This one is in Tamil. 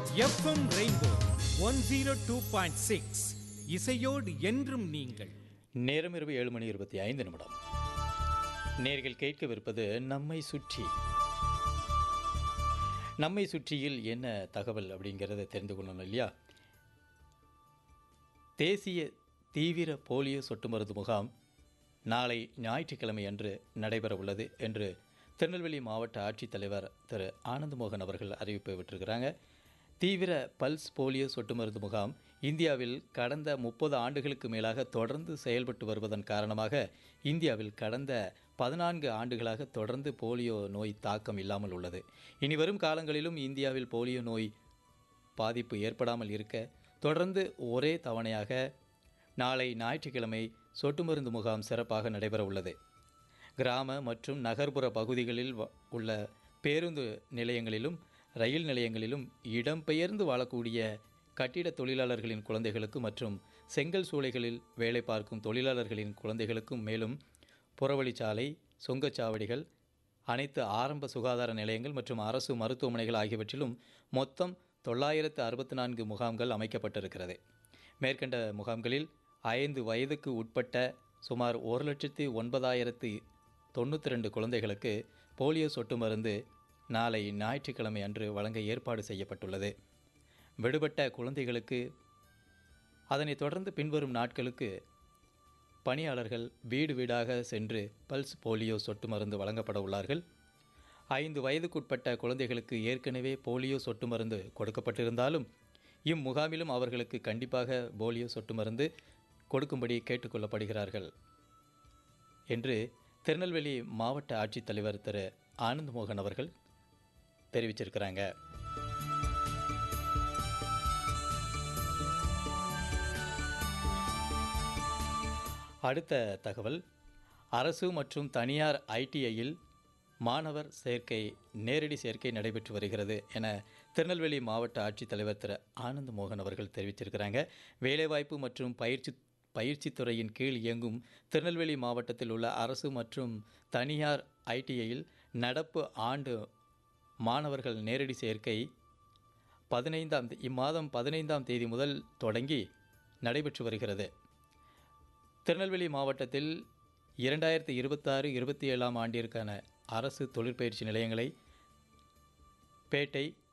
FM rainbow one zero two point six இசையோடு என்றும் நீங்கள் நேரம் இரவு ஏழு மணி இருபத்தி ஐந்து நிமிடம் நேர்கள் கேட்கவிருப்பது நம்மை சுற்றி நம்மை சுற்றியில் என்ன தகவல் அப்படிங்கிறத தெரிந்து கொள்ளணும் இல்லையா தேசிய தீவிர போலியோ சொட்டு மருந்து முகாம் நாளை ஞாயிற்றுக்கிழமை அன்று நடைபெற உள்ளது என்று திருநெல்வேலி மாவட்ட ஆட்சித்தலைவர் திரு ஆனந்தமோகன் அவர்கள் அறிவிப்பு விட்டிருக்கிறாங்க தீவிர பல்ஸ் போலியோ சொட்டு மருந்து முகாம் இந்தியாவில் கடந்த முப்பது ஆண்டுகளுக்கு மேலாக தொடர்ந்து செயல்பட்டு வருவதன் காரணமாக இந்தியாவில் கடந்த பதினான்கு ஆண்டுகளாக தொடர்ந்து போலியோ நோய் தாக்கம் இல்லாமல் உள்ளது இனி வரும் காலங்களிலும் இந்தியாவில் போலியோ நோய் பாதிப்பு ஏற்படாமல் இருக்க தொடர்ந்து ஒரே தவணையாக நாளை ஞாயிற்றுக்கிழமை சொட்டு மருந்து முகாம் சிறப்பாக நடைபெற உள்ளது கிராம மற்றும் நகர்ப்புற பகுதிகளில் வ- உள்ள பேருந்து நிலையங்களிலும் ரயில் நிலையங்களிலும் இடம்பெயர்ந்து வாழக்கூடிய கட்டிட தொழிலாளர்களின் குழந்தைகளுக்கு மற்றும் செங்கல் சூளைகளில் வேலை பார்க்கும் தொழிலாளர்களின் குழந்தைகளுக்கும் மேலும் புறவழிச்சாலை சுங்கச்சாவடிகள் அனைத்து ஆரம்ப சுகாதார நிலையங்கள் மற்றும் அரசு மருத்துவமனைகள் ஆகியவற்றிலும் மொத்தம் தொள்ளாயிரத்து அறுபத்தி நான்கு முகாம்கள் அமைக்கப்பட்டிருக்கிறது மேற்கண்ட முகாம்களில் ஐந்து வயதுக்கு உட்பட்ட சுமார் ஒரு லட்சத்தி ஒன்பதாயிரத்து தொண்ணூற்றி ரெண்டு குழந்தைகளுக்கு போலியோ சொட்டு மருந்து நாளை ஞாயிற்றுக்கிழமை அன்று வழங்க ஏற்பாடு செய்யப்பட்டுள்ளது விடுபட்ட குழந்தைகளுக்கு அதனைத் தொடர்ந்து பின்வரும் நாட்களுக்கு பணியாளர்கள் வீடு வீடாக சென்று பல்ஸ் போலியோ சொட்டு மருந்து வழங்கப்பட உள்ளார்கள் ஐந்து வயதுக்குட்பட்ட குழந்தைகளுக்கு ஏற்கனவே போலியோ சொட்டு மருந்து கொடுக்கப்பட்டிருந்தாலும் இம்முகாமிலும் அவர்களுக்கு கண்டிப்பாக போலியோ சொட்டு மருந்து கொடுக்கும்படி கேட்டுக்கொள்ளப்படுகிறார்கள் என்று திருநெல்வேலி மாவட்ட ஆட்சித்தலைவர் திரு ஆனந்த் மோகன் அவர்கள் தெரிவிச்சிருக்கிறாங்க அடுத்த தகவல் அரசு மற்றும் தனியார் ஐடிஐயில் மாணவர் சேர்க்கை நேரடி சேர்க்கை நடைபெற்று வருகிறது என திருநெல்வேலி மாவட்ட ஆட்சித்தலைவர் திரு ஆனந்த் மோகன் அவர்கள் தெரிவிச்சிருக்கிறாங்க வேலைவாய்ப்பு மற்றும் பயிற்சி பயிற்சித் துறையின் கீழ் இயங்கும் திருநெல்வேலி மாவட்டத்தில் உள்ள அரசு மற்றும் தனியார் ஐடிஐயில் நடப்பு ஆண்டு மாணவர்கள் நேரடி சேர்க்கை பதினைந்தாம் தே- இம்மாதம் பதினைந்தாம் தேதி முதல் தொடங்கி நடைபெற்று வருகிறது திருநெல்வேலி மாவட்டத்தில் இரண்டாயிரத்தி இருபத்தாறு இருபத்தி ஏழாம் ஆண்டிற்கான அரசு தொழிற்பயிற்சி நிலையங்களை பேட்டை